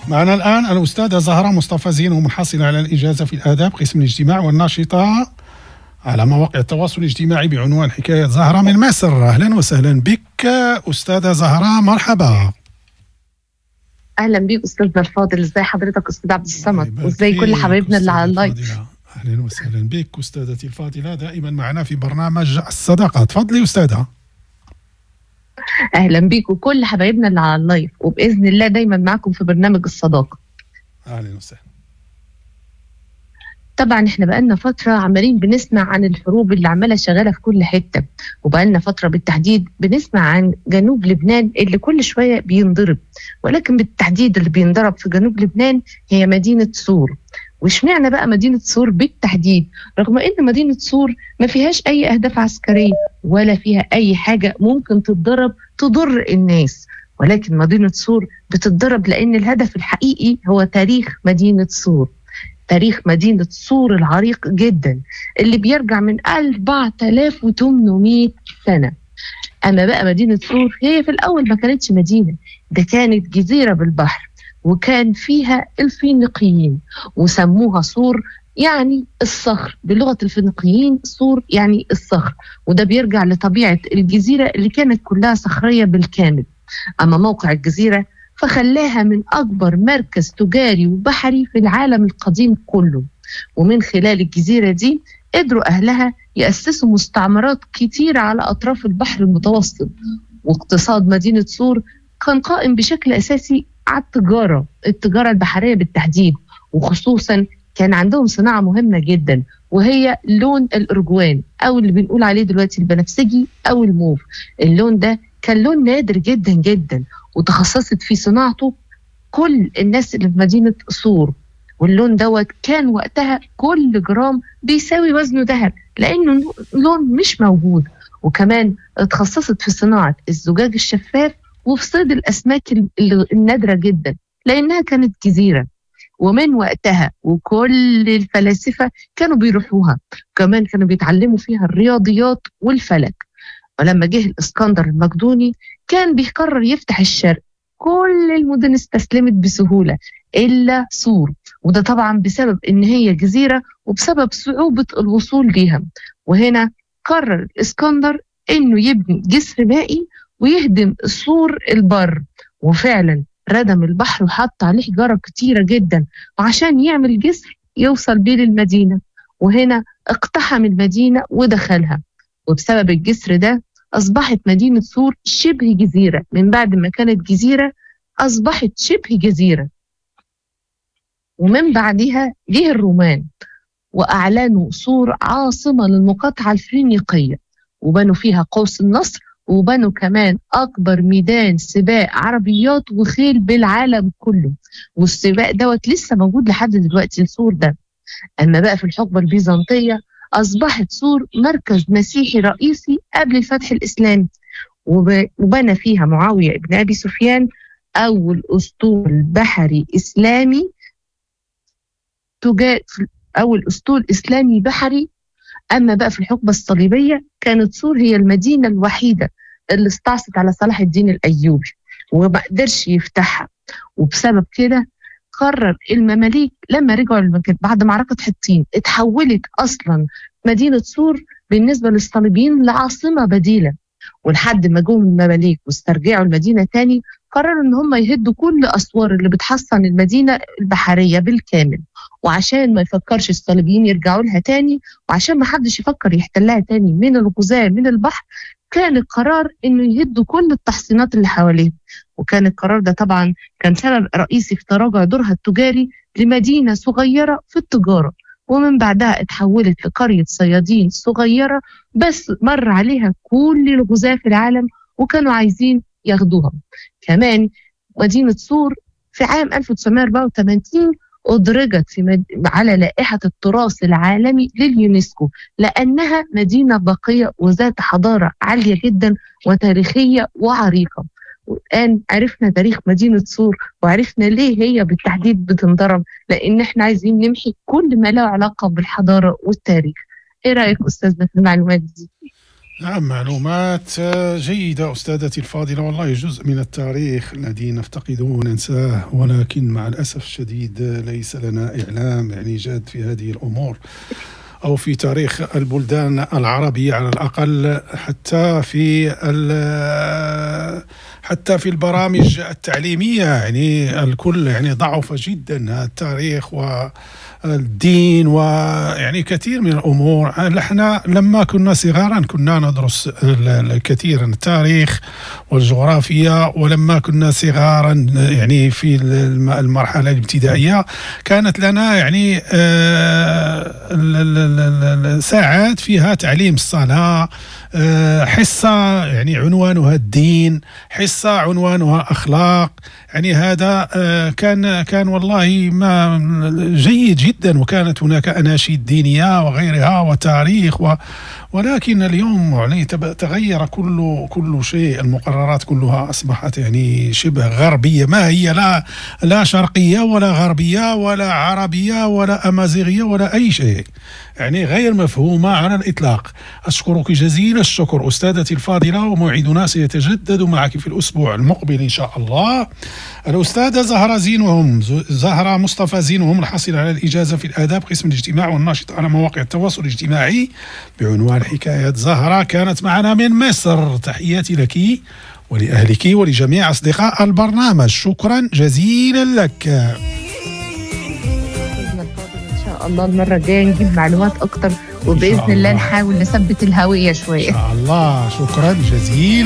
معنا الآن الأستاذة زهرة مصطفى زين محصلة على الإجازة في الآداب قسم الاجتماع والناشطة على مواقع التواصل الاجتماعي بعنوان حكاية زهرة من مصر أهلا وسهلا بك أستاذة زهرة مرحبا اهلا بيك استاذنا الفاضل ازي حضرتك استاذ عبد الصمد وازاي كل حبايبنا اللي على اللايف اهلا وسهلا بك استاذتي الفاضله دائما معنا في برنامج الصداقه تفضلي استاذه اهلا بيك وكل حبايبنا اللي على اللايف وباذن الله دايما معكم في برنامج الصداقه اهلا وسهلا طبعا احنا بقالنا فتره عمالين بنسمع عن الحروب اللي عماله شغاله في كل حته وبقالنا فتره بالتحديد بنسمع عن جنوب لبنان اللي كل شويه بينضرب ولكن بالتحديد اللي بينضرب في جنوب لبنان هي مدينه سور واشمعنى بقى مدينه سور بالتحديد رغم ان مدينه سور ما فيهاش اي اهداف عسكريه ولا فيها اي حاجه ممكن تتضرب تضر الناس ولكن مدينه سور بتتضرب لان الهدف الحقيقي هو تاريخ مدينه سور تاريخ مدينة سور العريق جدا اللي بيرجع من 4800 سنة أما بقى مدينة سور هي في الأول ما كانتش مدينة ده كانت جزيرة بالبحر وكان فيها الفينيقيين وسموها سور يعني الصخر بلغة الفينيقيين سور يعني الصخر وده بيرجع لطبيعة الجزيرة اللي كانت كلها صخرية بالكامل أما موقع الجزيرة فخلاها من أكبر مركز تجاري وبحري في العالم القديم كله ومن خلال الجزيرة دي قدروا أهلها يأسسوا مستعمرات كتيرة على أطراف البحر المتوسط واقتصاد مدينة سور كان قائم بشكل أساسي على التجارة التجارة البحرية بالتحديد وخصوصا كان عندهم صناعة مهمة جدا وهي لون الأرجوان أو اللي بنقول عليه دلوقتي البنفسجي أو الموف اللون ده كان لون نادر جدا جدا وتخصصت في صناعته كل الناس اللي في مدينة سور واللون دوت كان وقتها كل جرام بيساوي وزنه ذهب لأنه لون مش موجود وكمان اتخصصت في صناعة الزجاج الشفاف وفي صيد الأسماك النادرة جدا لأنها كانت جزيرة ومن وقتها وكل الفلاسفة كانوا بيروحوها كمان كانوا بيتعلموا فيها الرياضيات والفلك ولما جه الإسكندر المقدوني كان بيقرر يفتح الشرق كل المدن استسلمت بسهولة إلا سور وده طبعا بسبب إن هي جزيرة وبسبب صعوبة الوصول ليها وهنا قرر الإسكندر إنه يبني جسر مائي ويهدم سور البر وفعلا ردم البحر وحط عليه حجارة كتيرة جدا وعشان يعمل جسر يوصل بيه للمدينة وهنا اقتحم المدينة ودخلها وبسبب الجسر ده أصبحت مدينة سور شبه جزيرة من بعد ما كانت جزيرة أصبحت شبه جزيرة ومن بعدها جه الرومان وأعلنوا سور عاصمة للمقاطعة الفينيقية وبنوا فيها قوس النصر وبنوا كمان أكبر ميدان سباق عربيات وخيل بالعالم كله والسباق دوت لسه موجود لحد دلوقتي السور ده أما بقى في الحقبة البيزنطية أصبحت سور مركز مسيحي رئيسي قبل الفتح الإسلامي وبنى فيها معاوية بن أبي سفيان أول أسطول بحري إسلامي أول أسطول إسلامي بحري أما بقى في الحقبة الصليبية كانت سور هي المدينة الوحيدة اللي استعصت على صلاح الدين الأيوبي وما قدرش يفتحها وبسبب كده قرر المماليك لما رجعوا المكان بعد معركة حطين اتحولت أصلا مدينة سور بالنسبة للصليبيين لعاصمة بديلة ولحد ما جم المماليك واسترجعوا المدينة تاني قرروا ان هم يهدوا كل اسوار اللي بتحصن المدينه البحريه بالكامل وعشان ما يفكرش الصليبيين يرجعوا لها تاني وعشان ما حدش يفكر يحتلها تاني من الغزاة من البحر كان القرار انه يهدوا كل التحصينات اللي حواليه وكان القرار ده طبعا كان سبب رئيسي في تراجع دورها التجاري لمدينه صغيره في التجاره ومن بعدها اتحولت لقرية صيادين صغيرة بس مر عليها كل الغزاة في العالم وكانوا عايزين ياخدوها كمان مدينة سور في عام 1984 أدرجت في مد... على لائحة التراث العالمي لليونسكو لأنها مدينة باقية وذات حضارة عالية جدا وتاريخية وعريقة والآن عرفنا تاريخ مدينة سور وعرفنا ليه هي بالتحديد بتنضرب لأن احنا عايزين نمحي كل ما له علاقة بالحضارة والتاريخ إيه رأيك أستاذنا في المعلومات دي؟ نعم معلومات جيدة أستاذتي الفاضلة والله جزء من التاريخ الذي نفتقده وننساه ولكن مع الأسف الشديد ليس لنا إعلام يعني جاد في هذه الأمور أو في تاريخ البلدان العربية على الأقل حتى في حتى في البرامج التعليمية يعني الكل يعني ضعف جدا التاريخ والدين ويعني كثير من الأمور نحن لما كنا صغارا كنا ندرس الكثير من التاريخ والجغرافيا ولما كنا صغارا يعني في المرحلة الابتدائية كانت لنا يعني آه، ساعات فيها تعليم الصلاة آه، حصة يعني عنوانها الدين حصة عنوانها أخلاق يعني هذا آه، كان كان والله ما جيد جدا وكانت هناك أناشيد دينية وغيرها وتاريخ و ولكن اليوم يعني تغير كل كل شيء المقررات كلها اصبحت يعني شبه غربيه ما هي لا لا شرقيه ولا غربيه ولا عربيه ولا امازيغيه ولا اي شيء يعني غير مفهومه على الاطلاق اشكرك جزيل الشكر استاذتي الفاضله وموعدنا سيتجدد معك في الاسبوع المقبل ان شاء الله الاستاذه زهره زينهم زهره مصطفى زينهم الحاصل على الاجازه في الاداب قسم الاجتماع والناشط على مواقع التواصل الاجتماعي بعنوان حكاية زهرة كانت معنا من مصر تحياتي لك ولأهلك ولجميع أصدقاء البرنامج شكرا جزيلا لك إن شاء الله المرة الجاية نجيب معلومات أكتر وبإذن الله. الله نحاول نثبت الهوية شوية إن شاء الله شكرا جزيلا